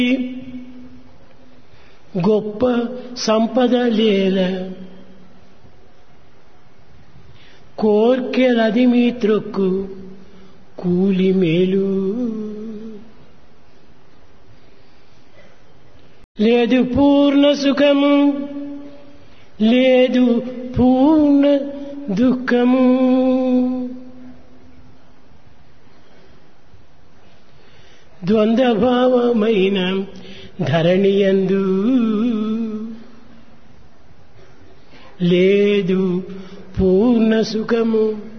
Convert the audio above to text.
గొప్ప సంపద లేల కోర్కెలది మీ త్రొక్కు కూలి మేలు లేదు పూర్ణ సుఖము లేదు పూర్ణ దుఃఖము ద్వంద్వభావమైన ధరణియందు లేదు పూర్ణ సుఖము